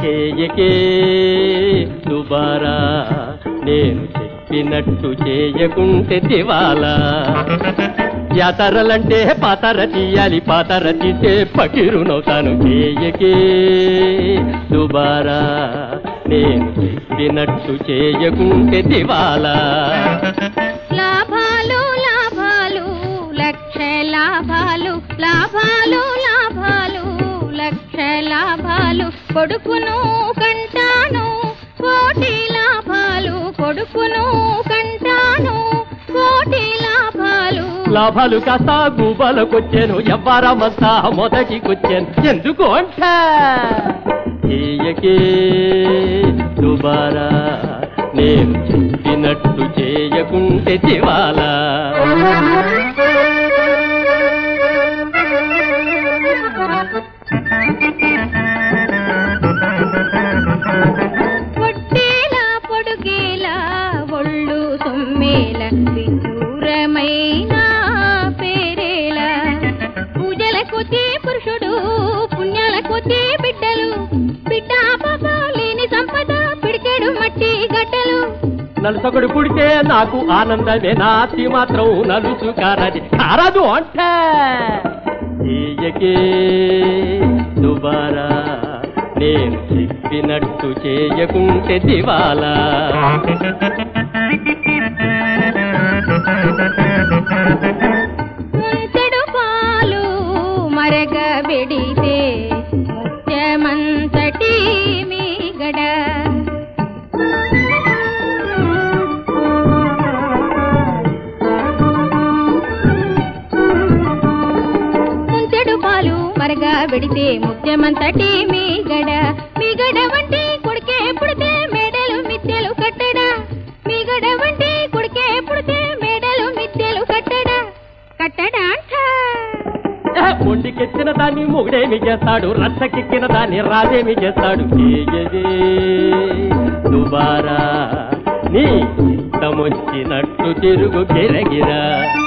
చేయకే దుబారా నేను చెప్పినట్టు చేయకుంటే దివాలా యాతరలంటే పాతర తీయాలి పాతర తీసే పకిరునవుతాను చేయకే దుబారా నేను చెప్పినట్టు చేయకుంటే దివాలా లాభాలు లాభాలు లక్ష లాభాలు లాభాలు లాభాలు లక్ష లాభాలు కొడుకును కంటాను కోటి లాభాలు కొడుకును కంటాను కోటి లాభాలు లాభాలు కాస్త గుబలకొచ్చాను ఎవ్వరమంతా మొదటికొచ్చాను ఎందుకు అంట చేయకే దుబారా నేను చెప్పినట్టు చేయకుంటే దివాలా పొట్టేలా పొడుగేలా ఒళ్ళు సొమ్మేల విదూరమైన పేరేలా పూజల కొద్దీ పురుషుడు పుణ్యాల కొద్దీ బిడ్డలు బిడ్డ పాప లేని సంపద పిడికెడు మట్టి గడ్డలు నలుసొకడు పుడితే నాకు ఆనందమే నాతి మాత్రం నలుసు కారది కారదు అంట చేయకే దుబారా నేను చెప్పినట్టు చేయకుంటే దివాలా ముంచెడు పాలు మరగ బెడితే ముత్యమంతటి మీగడ ముంచెడు పాలు మరగ బెడితే ముత్యమంతటి మీగడ మీగడ వంటి కొడుకే పుడితే మేడలు మిద్దెలు కట్టడా మీగడ వంటి కొడుకే పుడితే మేడలు మిద్దెలు కట్టడా కట్టడా అంట మొండికెత్తిన దాన్ని మొగుడేమి చేస్తాడు రచ్చకెక్కిన దాన్ని రాజేమి చేస్తాడు చేయదే దుబారా నీ ఇష్టమొచ్చినట్టు తిరుగు గిరగిరా